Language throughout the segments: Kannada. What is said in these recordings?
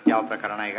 ಮತ್ಯಾವ ಪ್ರಕರಣ ಈಗ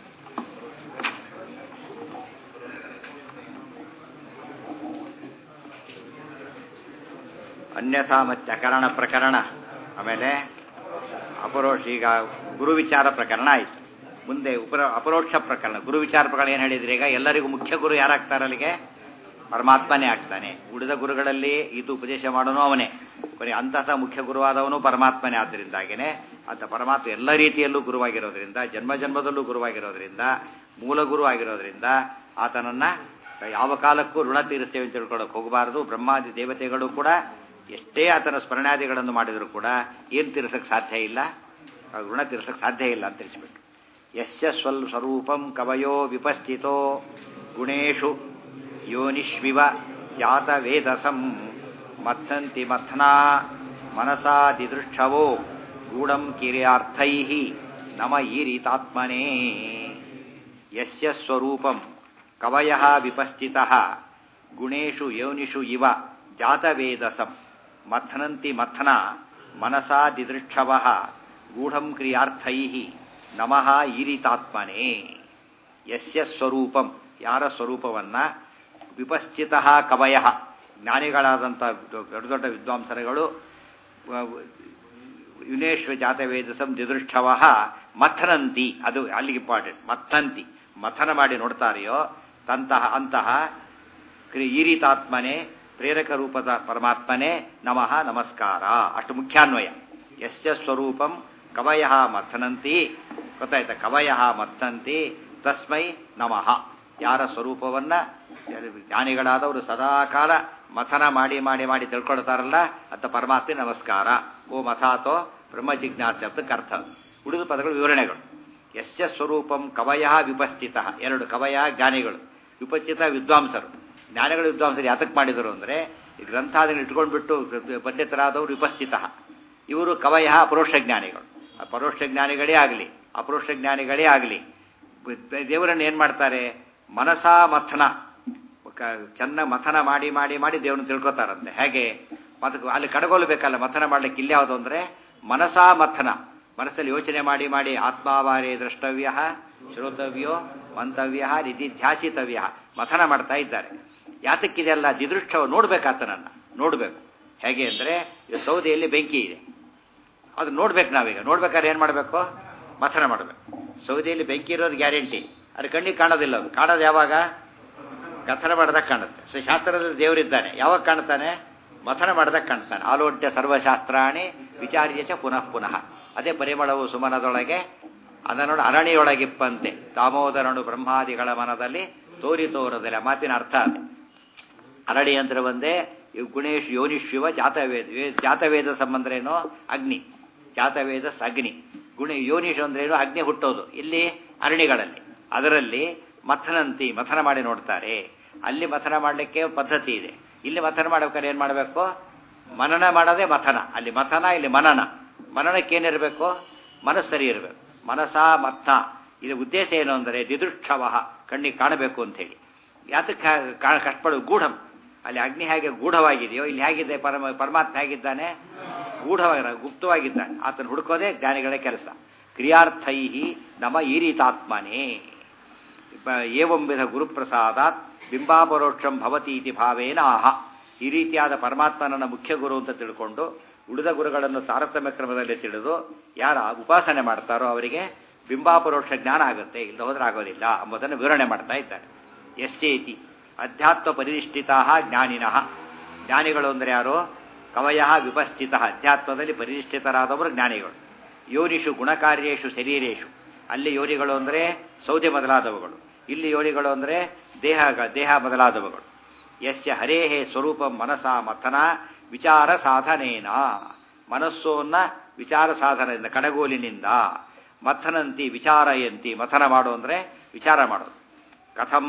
ಅನ್ಯಥಾ ಮತ್ತೆ ಅಕರಣ ಪ್ರಕರಣ ಆಮೇಲೆ ಅಪರೋಕ್ಷ ಈಗ ಗುರು ವಿಚಾರ ಪ್ರಕರಣ ಆಯಿತು ಮುಂದೆ ಉಪರ ಅಪರೋಕ್ಷ ಪ್ರಕರಣ ಗುರು ವಿಚಾರ ಪ್ರಕರಣ ಏನು ಹೇಳಿದ್ರೆ ಈಗ ಎಲ್ಲರಿಗೂ ಮುಖ್ಯ ಗುರು ಯಾರಾಗ್ತಾರೆ ಅಲ್ಲಿಗೆ ಪರಮಾತ್ಮನೇ ಆಗ್ತಾನೆ ಉಳಿದ ಗುರುಗಳಲ್ಲಿ ಇದು ಉಪದೇಶ ಮಾಡೋನು ಅವನೇ ಕೊನೆ ಅಂತಹ ಮುಖ್ಯ ಗುರುವಾದವನು ಪರಮಾತ್ಮನೇ ಆದ್ದರಿಂದಾಗೇನೆ ಅಂತ ಪರಮಾತ್ಮ ಎಲ್ಲ ರೀತಿಯಲ್ಲೂ ಗುರುವಾಗಿರೋದ್ರಿಂದ ಜನ್ಮ ಜನ್ಮದಲ್ಲೂ ಗುರುವಾಗಿರೋದ್ರಿಂದ ಮೂಲ ಗುರು ಆಗಿರೋದ್ರಿಂದ ಆತನನ್ನ ಸ- ಯಾವ ಕಾಲಕ್ಕೂ ಋಣ ತೀರಿಸ್ತೇವೆ ಅಂತ ತಿಳ್ಕೊಳ್ಳೋಕೆ ಹೋಗಬಾರದು ಬ್ರಹ್ಮಾದಿ ದೇವತೆಗಳು ಕೂಡ ಎಷ್ಟೇ ಆತನ ಸ್ಮರಣಾದಿಗಳನ್ನು ಮಾಡಿದರೂ ಕೂಡ ಏನು ತೀರಿಸಕ್ಕೆ ಸಾಧ್ಯ ಇಲ್ಲ ಆ ಋಣ ತೀರಿಸಕ್ಕೆ ಸಾಧ್ಯ ಇಲ್ಲ ಅಂತ ತಿಳಿಸ್ಬಿಟ್ಟು ಯಸ್ಯ ಸ್ವಲ್ ಸ್ವರೂಪಂ ಕವಯೋ ವಿಪಸ್ಥಿತೋ ಗುಣೇಶು ಯೋನಿಷ್ವಿವ ಜಾತ ವೇದಸಂ ಮತ್ಸಂತಿ ಮಥ್ನಾ ಮನಸಾದಿದೃಷ್ಟವೋ ಗೂಢಂ ಕಿರ್ಯಾರ್ಥೈ ನಮ ಈರಿತಾತ್ಮನೇ ಯಸ್ಯ ಸ್ವರೂಪಂ ಕವಯ ವಿಪಸ್ಥಿತ ಗುಣೇಶು ಯೋನಿಷು ಇವ ಜಾತವೇದಸಂ ಮಥನಂತಿ ಮಥನ ಮನಸಾ ದಿದೃಕ್ಷವ ಗೂಢಂ ಕ್ರಿಯಾರ್ಥೈ ನಮಃ ಈರಿತಾತ್ಮನೇ ಯಸ್ಯ ಸ್ವರೂಪಂ ಯಾರ ಸ್ವರೂಪವನ್ನ ವಿಪಸ್ಥಿತ ಕವಯ ಜ್ಞಾನಿಗಳಾದಂಥ ದೊಡ್ಡ ದೊಡ್ಡ ವಿದ್ವಾಂಸರುಗಳು ಯುನೇಶ್ವ ಜಾತವೇದಸಂ ದಿದೃಷ್ಟವ ಮಥನಂತಿ ಅದು ಅಲ್ಲಿಗೆ ಇಂಪಾರ್ಟೆಂಟ್ ಮಥಂತಿ ಮಥನ ಮಾಡಿ ನೋಡ್ತಾರೆಯೋ ತಂತಹ ಅಂತಹ ಕ್ರಿ ಈರಿತಾತ್ಮನೆ ಪ್ರೇರಕ ರೂಪದ ಪರಮಾತ್ಮನೇ ನಮಃ ನಮಸ್ಕಾರ ಅಷ್ಟು ಮುಖ್ಯಾನ್ವಯ ಯಸ್ಯ ಸ್ವರೂಪಂ ಕವಯ ಮಥನಂತಿ ಗೊತ್ತಾಯ್ತಾ ಕವಯ ಮಥಂತಿ ತಸ್ಮೈ ನಮಃ ಯಾರ ಸ್ವರೂಪವನ್ನ ಜ್ಞಾನಿಗಳಾದವರು ಸದಾಕಾಲ ಮಥನ ಮಾಡಿ ಮಾಡಿ ಮಾಡಿ ತಿಳ್ಕೊಳ್ತಾರಲ್ಲ ಅಂತ ಪರಮಾತ್ಮ ನಮಸ್ಕಾರ ಓ ಮಥಾತೋ ಬ್ರಹ್ಮ ಜಿಜ್ಞಾಸ ಶಬ್ದಕ್ಕೆ ಅರ್ಥ ಉಳಿದ ಪದಗಳು ವಿವರಣೆಗಳು ಯಸ್ಯ ಸ್ವರೂಪಂ ಕವಯ ವಿಪಸ್ಥಿತ ಎರಡು ಕವಯ ಜ್ಞಾನಿಗಳು ವಿಪಸ್ಥಿತ ವಿದ್ವಾಂಸರು ಜ್ಞಾನಿಗಳು ವಿದ್ವಾಂಸರು ಯಾತಕ್ಕೆ ಮಾಡಿದರು ಅಂದರೆ ಈ ಗ್ರಂಥಾದಿಗಳು ಇಟ್ಕೊಂಡ್ಬಿಟ್ಟು ಪಂಡಿತರಾದವರು ವಿಪಸ್ಥಿತ ಇವರು ಕವಯ ಅಪರೋಕ್ಷ ಜ್ಞಾನಿಗಳು ಆ ಪರೋಕ್ಷ ಜ್ಞಾನಿಗಳೇ ಆಗಲಿ ಅಪರೋಕ್ಷ ಜ್ಞಾನಿಗಳೇ ಆಗಲಿ ದೇವರನ್ನು ಏನು ಮಾಡ್ತಾರೆ ಮನಸಾ ಮಥನ ಕ- ಚೆನ್ನ ಮಥನ ಮಾಡಿ ಮಾಡಿ ಮಾಡಿ ದೇವರನ್ನು ತಿಳ್ಕೊತಾರಂತೆ ಹೇಗೆ ಮತ್ತು ಅಲ್ಲಿ ಕಡಗೊಳ್ಬೇಕಲ್ಲ ಮಥನ ಮಾಡ್ಲಿಕ್ಕೆ ಇಲ್ಲಿ ಯಾವುದು ಅಂದರೆ ಮನಸಾ ಮಥನ ಮನಸ್ಸಲ್ಲಿ ಯೋಚನೆ ಮಾಡಿ ಮಾಡಿ ಆತ್ಮಾವಾರೇ ದ್ರಷ್ಟವ್ಯ ಶ್ರೋತವ್ಯೋ ಮಂತವ್ಯ ನಿಧಿ ಧ್ಯಾಸಿತವ್ಯ ಮಥನ ಮಾಡ್ತಾ ಇದ್ದಾರೆ ಯಾತಕ್ಕಿದೆಲ್ಲ ದಿದೃಷ್ಟ ನೋಡ್ಬೇಕಾತನನ್ನ ನೋಡಬೇಕು ಹೇಗೆ ಅಂದರೆ ಸೌದೆಯಲ್ಲಿ ಬೆಂಕಿ ಇದೆ ಅದು ನೋಡ್ಬೇಕು ನಾವೀಗ ನೋಡ್ಬೇಕಾದ್ರೆ ಏನು ಮಾಡಬೇಕು ಮಥನ ಮಾಡಬೇಕು ಸೌದೆಯಲ್ಲಿ ಬೆಂಕಿ ಇರೋದು ಗ್ಯಾರಂಟಿ ಅದು ಕಣ್ಣಿಗೆ ಕಾಣೋದಿಲ್ಲ ಅದು ಕಾಣೋದು ಯಾವಾಗ ಕಥನ ಮಾಡಿದಾಗ ಕಾಣುತ್ತೆ ಸೊ ಶಾಸ್ತ್ರದಲ್ಲಿ ದೇವರಿದ್ದಾನೆ ಯಾವಾಗ ಕಾಣ್ತಾನೆ ಮಥನ ಮಾಡಿದಾಗ ಕಾಣ್ತಾನೆ ಆಲೋಡ್ಯ ಸರ್ವಶಾಸ್ತ್ರಾಣಿ ವಿಚಾರ್ಯ ಚ ಪುನಃ ಪುನಃ ಅದೇ ಪರಿಮಳವು ಸುಮನದೊಳಗೆ ಅದನೋಡು ಅರಣಿಯೊಳಗಿಪ್ಪಂತೆ ದಾಮೋದರನು ಬ್ರಹ್ಮಾದಿಗಳ ಮನದಲ್ಲಿ ತೋರಿ ತೋರದಿಲ್ಲ ಮಾತಿನ ಅರ್ಥ ಅದೇ ಅರಳಿ ಅಂದ್ರೆ ಒಂದೇ ಇವ್ ಗುಣೇಶ್ ಯೋನಿಶಿವ ಜಾತವೇದ ವೇ- ಜಾತವೇದ ಸಂಬಂಧ ಏನೋ ಅಗ್ನಿ ಜಾತವೇದ ಅಗ್ನಿ ಗುಣ ಯೋನಿಷ್ ಅಂದ್ರೇನು ಅಗ್ನಿ ಹುಟ್ಟೋದು ಇಲ್ಲಿ ಅರಣಿಗಳಲ್ಲಿ ಅದರಲ್ಲಿ ಮಥನಂತಿ ಮಥನ ಮಾಡಿ ನೋಡ್ತಾರೆ ಅಲ್ಲಿ ಮಥನ ಮಾಡಲಿಕ್ಕೆ ಪದ್ಧತಿ ಇದೆ ಇಲ್ಲಿ ಮಥನ ಮಾಡ್ಬೇಕಾದ್ರೆ ಏನು ಮಾಡಬೇಕು ಮನನ ಮಾಡೋದೇ ಮಥನ ಅಲ್ಲಿ ಮಥನ ಇಲ್ಲಿ ಮನನ ಮನನಕ್ಕೆ ಏನಿರಬೇಕು ಮನಸ್ಸು ಸರಿ ಇರಬೇಕು ಮನಸಾ ಮಥ ಇದು ಉದ್ದೇಶ ಏನು ಅಂದರೆ ದಿದೃಕ್ಷವ ಕಣ್ಣಿಗೆ ಕಾಣಬೇಕು ಅಂತೇಳಿ ಯಾತಕ್ಕೆ ಕಾ- ಕಷ್ಟಪಡು ಗೂಢಂ ಅಲ್ಲಿ ಅಗ್ನಿ ಹೇಗೆ ಗೂಢವಾಗಿದೆಯೋ ಇಲ್ಲಿ ಹೇಗಿದೆ ಪರಮ ಪರಮಾತ್ಮ ಹೇಗಿದ್ದಾನೆ ಗೂಢವಾಗಿ ಗುಪ್ತವಾಗಿದ್ದಾನೆ ಆತನ ಹುಡುಕೋದೇ ಜ್ಞಾನಿಗಳ ಕೆಲಸ ಕ್ರಿಯಾರ್ಥೈ ನಮ ಈರಿತಾತ್ಮನೇ ಬ- ಏವಂ ವಿಧ ಗುರುಪ್ರಸಾದಾತ್ ಬಿಂಬಾಪರೋಕ್ಷಂ ಭವತಿ ಇತಿ ಭಾವೇನ ಆಹ ಈ ರೀತಿಯಾದ ಪರಮಾತ್ಮನನ್ನ ಮುಖ್ಯ ಗುರು ಅಂತ ತಿಳ್ಕೊಂಡು ಉಳಿದ ಗುರುಗಳನ್ನು ತಾರತಮ್ಯ ಕ್ರಮದಲ್ಲಿ ತಿಳಿದು ಯಾರ ಉಪಾಸನೆ ಮಾಡ್ತಾರೋ ಅವರಿಗೆ ಬಿಂಬಾಪರೋಕ್ಷ ಜ್ಞಾನ ಆಗುತ್ತೆ ಇಲ್ಲದ ಹೋದ್ರೆ ಆಗೋದಿಲ್ಲ ಎಂಬುದನ್ನು ವಿವರಣೆ ಮಾಡ್ತಾ ಇದ್ದಾರೆ ಎಸ್ಸೇತಿ ಅಧ್ಯಾತ್ಮ ಪರಿನಿಷ್ಠಿತಾ ಜ್ಞಾನಿನಃ ಜ್ಞಾನಿಗಳು ಅಂದರೆ ಯಾರು ಕವಯ ವಿಪಸ್ಥಿತ ಅಧ್ಯಾತ್ಮದಲ್ಲಿ ಪರಿನಿಷ್ಠಿತರಾದವರು ಜ್ಞಾನಿಗಳು ಯೋನಿಷು ಗುಣಕಾರ್ಯೇಷು ಶರೀರೇಶು ಅಲ್ಲಿ ಯೋನಿಗಳು ಅಂದರೆ ಸೌದೆ ಮೊದಲಾದವುಗಳು ಇಲ್ಲಿ ಯೋನಿಗಳು ಅಂದರೆ ದೇಹ ದೇಹ ಮೊದಲಾದವುಗಳು ಯಸ್ಯ ಹರೇಹೇ ಸ್ವರೂಪ ಮನಸ ಮಥನ ವಿಚಾರ ಸಾಧನೇನ ಮನಸ್ಸೋನ್ನ ವಿಚಾರ ಸಾಧನದಿಂದ ಕಡಗೋಲಿನಿಂದ ಮಥನಂತಿ ವಿಚಾರಯಂತಿ ಮಥನ ಮಾಡು ಅಂದರೆ ವಿಚಾರ ಮಾಡೋದು ಕಥಂ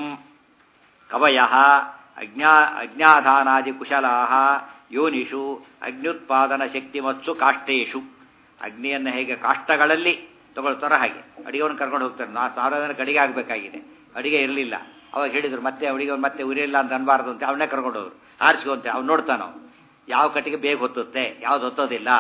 ಕವಯ ಅಜ್ಞಾ ಅಜ್ಞಾಧಾನಾದಿ ಕುಶಲಾ ಯೋನಿಷು ಅಗ್ನ್ಯುತ್ಪಾದನ ಶಕ್ತಿಮತ್ಸು ಕಾಷ್ಟೇಶು ಅಗ್ನಿಯನ್ನು ಹೇಗೆ ಕಾಷ್ಟಗಳಲ್ಲಿ ತಗೊಳ್ತಾರೋ ಹಾಗೆ ಅಡಿಗೆವನ್ನು ಕರ್ಕೊಂಡು ಹೋಗ್ತಾರೆ ನಾ ಸಾವಿರ ಜನಕ್ಕೆ ಅಡಿಗೆ ಆಗಬೇಕಾಗಿದೆ ಅಡಿಗೆ ಇರಲಿಲ್ಲ ಅವಾಗ ಹೇಳಿದ್ರು ಮತ್ತೆ ಅಡಿಗೆ ಮತ್ತೆ ಉರಿಯಿಲ್ಲ ಅಂತ ಅನ್ಬಾರ್ದು ಅಂತ ಅವನ್ನೇ ಕರ್ಕೊಂಡು ಹೋದ್ರು ಆರಿಸ್ಕೊಂತೆ ಅವ್ನು ನೋಡ್ತಾನೋ ಯಾವ ಕಟ್ಟಿಗೆ ಬೇಗ ಹೊತ್ತುತ್ತೆ ಯಾವ್ದು ಹೊತ್ತೋದಿಲ್ಲ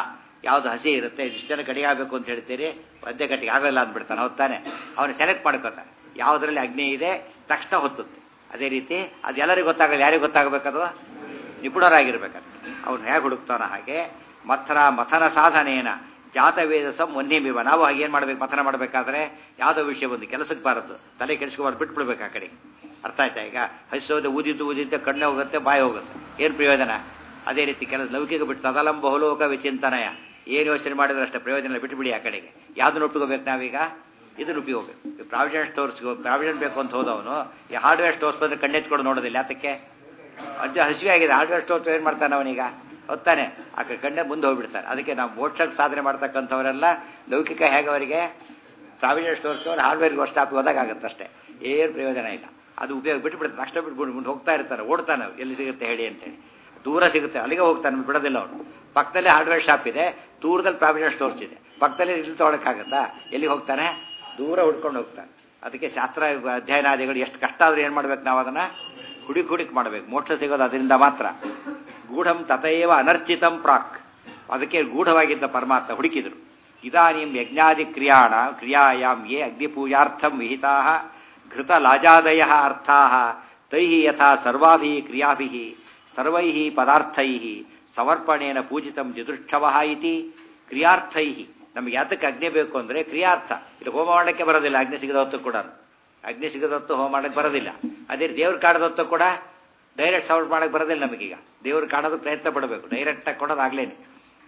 ಯಾವುದು ಹಸಿ ಇರುತ್ತೆ ಇಷ್ಟು ಜನ ಕಡಿಗೆ ಆಗಬೇಕು ಅಂತ ಹೇಳ್ತೀರಿ ಮಧ್ಯೆ ಕಟ್ಟಿಗೆ ಆಗಲ್ಲ ಅಂದ್ಬಿಡ್ತಾನೆ ಹೊತ್ತಾನೆ ಅವನು ಸೆಲೆಕ್ಟ್ ಮಾಡ್ಕೋತಾನೆ ಯಾವುದರಲ್ಲಿ ಅಗ್ನಿ ಇದೆ ತಕ್ಷಣ ಹೊತ್ತುತ್ತೆ ಅದೇ ರೀತಿ ಅದು ಎಲ್ಲರಿಗೂ ಗೊತ್ತಾಗಲ್ಲ ಯಾರಿಗೆ ಗೊತ್ತಾಗಬೇಕದು ನಿಪುಣರಾಗಿರ್ಬೇಕದು ಅವನು ಹೇಗೆ ಹುಡುಕ್ತಾನ ಹಾಗೆ ಮಥನ ಮಥನ ಸಾಧನೇನ ಜಾತವೇದ ಸಂ ವನ್ಯಮಿವ ನಾವು ಹಾಗೆ ಏನು ಮಾಡ್ಬೇಕು ಮಥನ ಮಾಡಬೇಕಾದ್ರೆ ಯಾವುದೋ ವಿಷಯ ಬಂದು ಕೆಲಸಕ್ಕೆ ಬಾರದು ತಲೆ ಕೆಡಿಸ್ಕೊಬಾರ್ದು ಬಿಟ್ಬಿಡ್ಬೇಕು ಆ ಕಡೆಗೆ ಅರ್ಥ ಆಯ್ತಾ ಈಗ ಹಸಿಸೋದೆ ಊದಿದ್ದು ಊದಿದ್ದೆ ಕಣ್ಣೆ ಹೋಗುತ್ತೆ ಬಾಯಿ ಹೋಗುತ್ತೆ ಏನು ಪ್ರಯೋಜನ ಅದೇ ರೀತಿ ಕೆಲಸ ಲೌಕಿಕ ಬಿಟ್ಟು ಸದಲಂ ಬಹುಲೋಕ ವಿಚಿಂತನಯ ಏನು ಯೋಚನೆ ಮಾಡಿದ್ರೆ ಅಷ್ಟೇ ಪ್ರಯೋಜನ ಇಲ್ಲ ಬಿಟ್ಬಿಡಿ ಆ ಕಡೆಗೆ ಯಾವುದನ್ನು ಒಪ್ಪಿಕೋಬೇಕು ನಾವೀಗ ಇದನ್ನು ಉಪಯೋಗ ಪ್ರಾವಿಷನ್ ಸ್ಟೋರ್ಸ್ ಪ್ರಾವಿಷನ್ ಬೇಕು ಅಂತ ಹೋದವನು ಈ ಹಾರ್ಡ್ವೇರ್ ಸ್ಟೋರ್ಸ್ ಬಂದ್ರೆ ಕಣ್ಣೆತ್ಕೊಂಡು ನೋಡೋದಿಲ್ಲ ಯಾತಕ್ಕೆ ಅಜ್ಜ ಹಸಿವೆ ಆಗಿದೆ ಹಾರ್ಡ್ವೇರ್ ಸ್ಟೋರ್ಸ್ ಏನು ಮಾಡ್ತಾನೆ ಅವನೀಗ ಹೊತ್ತಾನೆ ಆ ಕಡೆ ಕಣ್ಣೆ ಮುಂದೆ ಹೋಗ್ಬಿಡ್ತಾರೆ ಅದಕ್ಕೆ ನಾವು ಮೋಕ್ಷಕ್ಕೆ ಸಾಧನೆ ಮಾಡ್ತಕ್ಕಂಥವರೆಲ್ಲ ಲೌಕಿಕ ಹೇಗೆ ಅವರಿಗೆ ಪ್ರಾವಿಷನ್ ಸ್ಟೋರ್ಸ್ ಹಾರ್ಡ್ವೇರ್ಗೆ ಅಷ್ಟು ಹಾಕಿ ಹೋದಾಗತ್ತೆ ಅಷ್ಟೇ ಏನು ಪ್ರಯೋಜನ ಇಲ್ಲ ಅದು ಉಪಯೋಗ ಬಿಟ್ಬಿಡ್ತಾರೆ ತಕ್ಷಣ ಬಿಟ್ಬಿಟ್ಟು ಮುಂದೆ ಹೋಗ್ತಾ ಇರ್ತಾರೆ ಓಡ್ತಾನೆ ಎಲ್ಲಿ ಸಿಗುತ್ತೆ ಹೇಳಿ ಅಂತೇಳಿ ದೂರ ಸಿಗುತ್ತೆ ಅಲ್ಲಿಗೆ ಹೋಗ್ತಾನೆ ಬಿಡೋದಿಲ್ಲ ಅವನು ಪಕ್ಕದಲ್ಲಿ ಹಾರ್ಡ್ವೇರ್ ಶಾಪ್ ಇದೆ ದೂರದಲ್ಲಿ ಪ್ರಾವಿಷನ್ ಸ್ಟೋರ್ಸ್ ಇದೆ ಪಕ್ಕದಲ್ಲಿ ಇಲ್ಲಿ ತೊಗೊಳಕ್ಕಾಗತ್ತಾ ಎಲ್ಲಿಗೆ ಹೋಗ್ತಾನೆ ದೂರ ಹುಡ್ಕೊಂಡು ಹೋಗ್ತಾನೆ ಅದಕ್ಕೆ ಶಾಸ್ತ್ರ ಅಧ್ಯಯನಾದಿಗಳು ಎಷ್ಟು ಕಷ್ಟ ಆದ್ರೂ ಏನು ಮಾಡ್ಬೇಕು ನಾವು ಅದನ್ನ ಹುಡುಕ್ ಹುಡುಕ್ ಮಾಡಬೇಕು ಮೋಕ್ಷ ಸಿಗೋದು ಅದರಿಂದ ಮಾತ್ರ ಗೂಢಂ ತಥೈವ ಅನರ್ಚಿತಂ ಪ್ರಾಕ್ ಅದಕ್ಕೆ ಗೂಢವಾಗಿದ್ದ ಪರಮಾತ್ಮ ಹುಡುಕಿದರು ಇದಾನಿಂ ಯಜ್ಞಾದಿ ಕ್ರಿಯಾಣ ಕ್ರಿಯಾಯಾಂ ಯೇ ಅಗ್ನಿಪೂಜಾರ್ಥಂ ವಿಹಿತಾ ಘೃತ ಲಾಜಾದಯ ಅರ್ಥಾ ತೈ ಯಥಾ ಸರ್ವಾಭಿ ಕ್ರಿಯಾಭಿ ಸರ್ವೈ ಪದಾರ್ಥೈ ಸಮರ್ಪಣೇನ ಪೂಜಿತಂ ಜಿದೃಕ್ಷವ ಇತಿ ಕ್ರಿಯಾರ್ಥೈ ನಮ್ಗೆ ಯಾತಕ್ಕೆ ಅಗ್ನಿ ಬೇಕು ಅಂದರೆ ಕ್ರಿಯಾರ್ಥ ಇದು ಹೋಮ ಮಾಡಲಿಕ್ಕೆ ಬರೋದಿಲ್ಲ ಅಗ್ನಿ ಸಿಗದ ಹೊತ್ತು ಕೂಡ ಅಗ್ನಿ ಸಿಗದ ಹೊತ್ತು ಹೋಮ ಮಾಡಕ್ಕೆ ಬರೋದಿಲ್ಲ ಅದೇ ದೇವ್ರು ಕಾಡದ ಹೊತ್ತು ಕೂಡ ಡೈರೆಕ್ಟ್ ಸೌಂಡ್ ಮಾಡಕ್ಕೆ ಬರೋದಿಲ್ಲ ನಮಗೀಗ ದೇವ್ರು ಕಾಣೋದು ಪ್ರಯತ್ನ ಪಡಬೇಕು ಡೈರೆಕ್ಟಾಗಿ ಕೊಡೋದಾಗ್ಲೇನೆ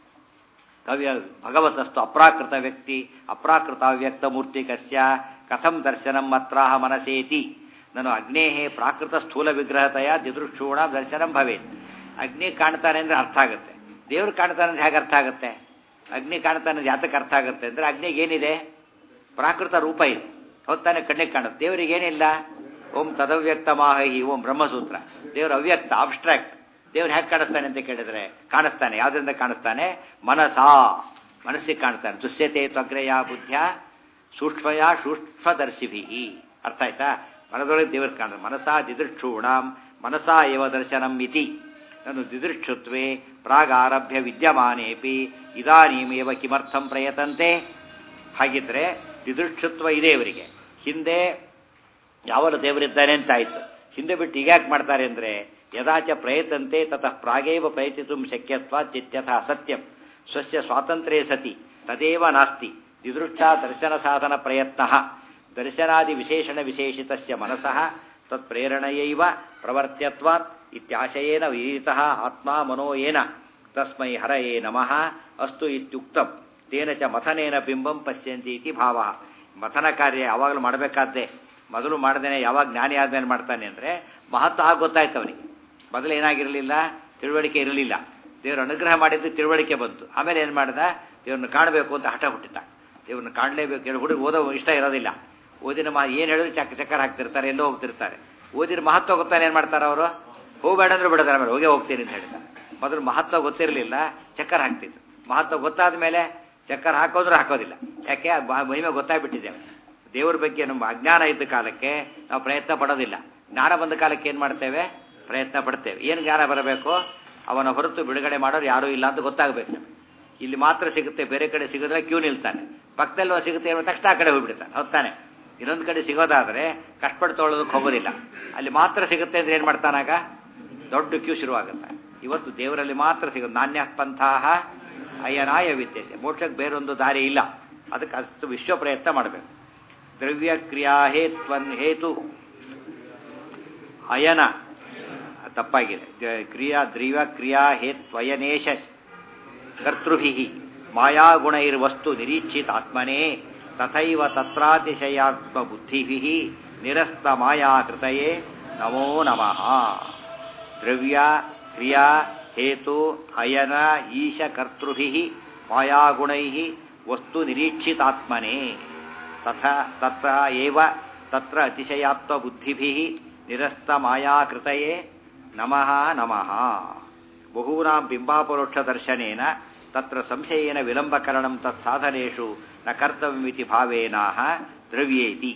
ಕವ್ಯ ಭಗವತಸ್ತು ಅಪ್ರಾಕೃತ ವ್ಯಕ್ತಿ ಅಪ್ರಾಕೃತ ಅವ್ಯಕ್ತ ಮೂರ್ತಿ ಕಸ್ಯ ಕಥಂ ದರ್ಶನಂ ಅತ್ರಾಹ ಮನಸೇತಿ ನಾನು ಅಗ್ನೇಹೇ ಪ್ರಾಕೃತ ಸ್ಥೂಲ ವಿಗ್ರಹತೆಯ ದಿದೃಕ್ಷೂಣ ದರ್ಶನಂ ಭವೇತ್ ಅಗ್ನಿ ಕಾಣ್ತಾನೆ ಅಂದರೆ ಅರ್ಥ ಆಗುತ್ತೆ ದೇವ್ರು ಕಾಣ್ತಾನೆ ಅಂದ್ರೆ ಹೇಗೆ ಅರ್ಥ ಆಗುತ್ತೆ ಅಗ್ನಿ ಕಾಣ್ತಾನೆ ಯಾತಕ್ಕೆ ಅರ್ಥ ಆಗುತ್ತೆ ಅಂದರೆ ಅಗ್ನಿಗೆ ಏನಿದೆ ಪ್ರಾಕೃತ ರೂಪ ಇದೆ ಹೊತ್ತಾನೆ ಕಣ್ಣಿಗೆ ಕಾಣುತ್ತೆ ದೇವರಿಗೆ ಏನಿಲ್ಲ ಓಂ ತದವ್ಯಕ್ತ ಮಾಹಿ ಓಂ ಬ್ರಹ್ಮಸೂತ್ರ ದೇವರು ಅವ್ಯಕ್ತ ಅಬ್ಸ್ಟ್ರಾಕ್ಟ್ ದೇವ್ರು ಹೇಗೆ ಕಾಣಿಸ್ತಾನೆ ಅಂತ ಕೇಳಿದ್ರೆ ಕಾಣಿಸ್ತಾನೆ ಯಾವುದರಿಂದ ಕಾಣಿಸ್ತಾನೆ ಮನಸಾ ಮನಸ್ಸಿಗೆ ಕಾಣಿಸ್ತಾನೆ ದುಶ್ಯತೆ ತ್ವಗ್ರಯ ಬುದ್ಧ ಸೂಕ್ಷ್ಮಯ ಸೂಕ್ಷ್ಮದರ್ಶಿಭಿ ಅರ್ಥ ಆಯ್ತಾ ಮನದೊಳಗೆ ದೇವರು ಕಾಣ ಮನಸಾ ದಿದೃಕ್ಷೂಣಾಂ ಮನಸಾ ಏವ ದರ್ಶನಂ ಇತಿ ನಾನು ದಿದೃಕ್ಷುತ್ವೇ ಪ್ರಾಗಾರಭ್ಯ ವಿದ್ಯಮಾನೇಪಿ ಇದಾನೀಮೇವ ಕಿಮರ್ಥಂ ಪ್ರಯತಂತೆ ಹಾಗಿದ್ರೆ ದಿದೃಕ್ಷುತ್ವ ಇದೆ ಇವರಿಗೆ ಹಿಂದೆ ಯಾವಲ್ಲ ದೇವರಿದ್ದಾನೆ ಅಂತ ಆಯಿತು ಹಿಂದೆ ಬಿಟ್ಟು ಹೀಗ್ಯಾಕೆ ಮಾಡ್ತಾರೆ ಅಂದರೆ ಯದಾಚ ಪ್ರಯತಂತೆ ತತಃ ಪ್ರಾಗೇವ ಪ್ರಯತಿತು ಶಕ್ಯತ್ವ ಚಿತ್ಯಥ ಸತ್ಯಂ ಸ್ವಸ್ಯ ಸ್ವಾತಂತ್ರ್ಯೇ ಸತಿ ತದೇವ ನಾಸ್ತಿ ದಿದೃಕ್ಷಾ ದರ್ಶನ ಸಾಧನ ಪ್ರಯತ್ನ ದರ್ಶನಾದಿ ವಿಶೇಷಣ ವಿಶೇಷಿತಸ್ಯ ಮನಸಃ ತತ್ಪ್ರೇರಣಯೈವ ಪ್ರವರ್ತ್ಯತ್ವಾತ್ ಇತ್ಯಾಶಯೇನ ವಿದಿತಃ ಆತ್ಮ ಮನೋ ಏನ ತಸ್ಮೈ ಹರಯೇ ನಮಃ ಅಸ್ತು ಇತ್ಯುಕ್ತಂ ತೇನ ಚ ಮಥನೇನ ಬಿಂಬಂ ಪಶ್ಯಂತಿ ಇತಿ ಭಾವ ಮಥನ ಕಾರ್ಯ ಯಾವಾಗಲೂ ಮಾಡಬೇಕಾದ್ದೇ ಮೊದಲು ಮಾಡ್ದೇನೆ ಯಾವಾಗ ಜ್ಞಾನಿ ಆದ್ಮೇಲೆ ಮಾಡ್ತಾನೆ ಅಂದರೆ ಮಹತ್ವ ಆಗಿ ಗೊತ್ತಾಯ್ತು ಅವನಿಗೆ ಮೊದಲು ಏನಾಗಿರಲಿಲ್ಲ ತಿಳುವಳಿಕೆ ಇರಲಿಲ್ಲ ದೇವರು ಅನುಗ್ರಹ ಮಾಡಿದ್ದು ತಿಳುವಳಿಕೆ ಬಂತು ಆಮೇಲೆ ಏನು ಮಾಡ್ದ ದೇವ್ರನ್ನ ಕಾಣಬೇಕು ಅಂತ ಹಠ ಹುಟ್ಟಿದ್ದ ದೇವ್ರನ್ನ ಕಾಣಲೇಬೇಕು ಹೇಳಿ ಹುಡುಗ ಓದೋ ಇಷ್ಟ ಇರೋದಿಲ್ಲ ಓದಿನ ಮಾ ಏನು ಹೇಳಿದ್ರು ಚಕ್ ಚಕ್ಕರ್ ಹಾಕ್ತಿರ್ತಾರೆ ಎಲ್ಲೋ ಹೋಗ್ತಿರ್ತಾರೆ ಓದಿನ ಮಹತ್ವ ಗೊತ್ತಾನೆ ಏನು ಮಾಡ್ತಾರೆ ಅವರು ಹೋಗಬೇಡ ಅಂದ್ರೆ ಬಿಡೋದ್ರ ಆಮೇಲೆ ಹೋಗೇ ಹೋಗ್ತೀನಿ ಅಂತ ಹೇಳ್ತಾರೆ ಮೊದಲು ಮಹತ್ವ ಗೊತ್ತಿರಲಿಲ್ಲ ಚಕ್ಕರ್ ಹಾಕ್ತಿದ್ರು ಮಹತ್ವ ಗೊತ್ತಾದ ಮೇಲೆ ಚಕ್ಕರ್ ಹಾಕೋದ್ರು ಹಾಕೋದಿಲ್ಲ ಯಾಕೆ ಮಹಿಮೆ ಗೊತ್ತಾಗ್ಬಿಟ್ಟಿದೆ ದೇವ್ರ ಬಗ್ಗೆ ನಮ್ಮ ಅಜ್ಞಾನ ಇದ್ದ ಕಾಲಕ್ಕೆ ನಾವು ಪ್ರಯತ್ನ ಪಡೋದಿಲ್ಲ ಜ್ಞಾನ ಬಂದ ಕಾಲಕ್ಕೆ ಏನು ಮಾಡ್ತೇವೆ ಪ್ರಯತ್ನ ಪಡ್ತೇವೆ ಏನು ಜ್ಞಾನ ಬರಬೇಕು ಅವನ ಹೊರತು ಬಿಡುಗಡೆ ಮಾಡೋರು ಯಾರೂ ಇಲ್ಲ ಅಂತ ಗೊತ್ತಾಗಬೇಕು ನಮಗೆ ಇಲ್ಲಿ ಮಾತ್ರ ಸಿಗುತ್ತೆ ಬೇರೆ ಕಡೆ ಸಿಗೋದ್ರೆ ಕ್ಯೂ ನಿಲ್ತಾನೆ ಪಕ್ಕದಲ್ಲಿ ಸಿಗುತ್ತೆ ಅನ್ನೋ ತಕ್ಷಣ ಆ ಕಡೆ ಹೋಗ್ಬಿಡ್ತಾನೆ ಹೊತ್ತಾನೆ ಇನ್ನೊಂದು ಕಡೆ ಸಿಗೋದಾದರೆ ಕಷ್ಟಪಟ್ಟು ತೊಗೊಳೋದಕ್ಕೆ ಹೋಗೋದಿಲ್ಲ ಅಲ್ಲಿ ಮಾತ್ರ ಸಿಗುತ್ತೆ ಅಂದ್ರೆ ಏನು ಮಾಡ್ತಾನಾಗ ದೊಡ್ಡ ಕ್ಯೂ ಶುರುವಾಗುತ್ತೆ ಇವತ್ತು ದೇವರಲ್ಲಿ ಮಾತ್ರ ಸಿಗೋದು ನಾಣ್ಯ ಪಂಥಾಹ ಅಯ್ಯನಾಯ ವಿದ್ಯತೆ ಮೋಕ್ಷಕ್ಕೆ ಬೇರೊಂದು ದಾರಿ ಇಲ್ಲ ಅದಕ್ಕೆ ಅಷ್ಟು ವಿಶ್ವ ಪ್ರಯತ್ನ ಮಾಡಬೇಕು ದ್ರವ್ಯ ಕ್ರಿಯಾ ಹೇತ್ವನ್ ಹೇತು ಅಯನ ತಪ್ಪಾಗಿದೆ ಕ್ರಿಯಾ ದ್ರವ್ಯ ಕ್ರಿಯಾ ಹೇತ್ವಯನೇಶ ಕರ್ತೃಭಿ ಮಾಯಾಗುಣೈರ್ವಸ್ತು ನಿರೀಕ್ಷಿತಾತ್ಮನೇ ತಥೈವ ತತ್ರಾತಿಶಯಾತ್ಮ ಬುದ್ಧಿಭಿ ನಿರಸ್ತ ಮಾಯಾಕೃತಯೇ ನಮೋ ನಮಃ ದ್ರವ್ಯ ಕ್ರಿಯಾ ಹೇತು ಅಯನ ಈಶ ಕರ್ತೃಭಿ ಮಾಯಾಗುಣೈ ವಸ್ತು ನಿರೀಕ್ಷಿತಾತ್ಮನೇ ತಥ ತತ್ರ ಏವ ತತ್ರ ಅತಿಶಯಾತ್ಮ ಬುದ್ಧಿಭಿ ನಿರಸ್ತ ಮಾಯಾಕೃತಯೇ ನಮಃ ನಮಃ ಬಹೂನಾಂ ಬಿಂಬಾಪರೋಕ್ಷ ದರ್ಶನೇನ ತತ್ರ ಸಂಶಯೇನ ವಿಳಂಬಕರಣಂ ತತ್ ಸಾಧನೇಷು ನ ಕರ್ತವ್ಯಮಿತಿ ಭಾವೇನಾಹ ದ್ರವ್ಯೇತಿ